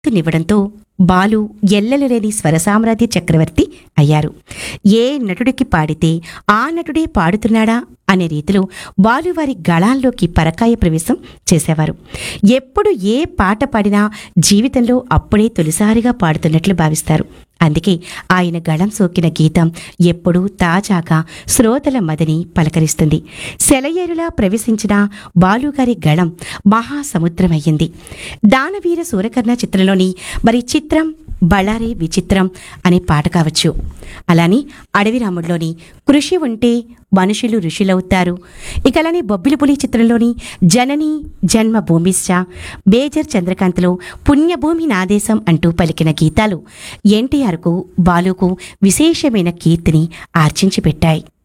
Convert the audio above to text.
నివ్వడంతో బాలు ఎల్లెలలేని స్వరసామ్రాజ్య చక్రవర్తి అయ్యారు ఏ నటుడికి పాడితే ఆ నటుడే పాడుతున్నాడా అనే రీతిలో బాలువారి గళాల్లోకి పరకాయ ప్రవేశం చేసేవారు ఎప్పుడు ఏ పాట పాడినా జీవితంలో అప్పుడే తొలిసారిగా పాడుతున్నట్లు భావిస్తారు అందుకే ఆయన గళం సోకిన గీతం ఎప్పుడూ తాజాగా శ్రోతల మదిని పలకరిస్తుంది సెలయేరులా ప్రవేశించిన బాలుగారి గళం మహాసముద్రమయ్యింది దానవీర సూరకర్ణ చిత్రంలోని మరి చిత్రం బళారే విచిత్రం అనే పాట కావచ్చు అలానే అడవిరాముడిలోని కృషి ఉంటే మనుషులు ఋషులవుతారు ఇక అలానే బొబ్బిలిపులి చిత్రంలోని జనని జన్మ భూమిశ్చ బేజర్ చంద్రకాంత్లో పుణ్యభూమి నాదేశం అంటూ పలికిన గీతాలు ఎన్టీఆర్కు బాలుకు విశేషమైన కీర్తిని ఆర్జించి పెట్టాయి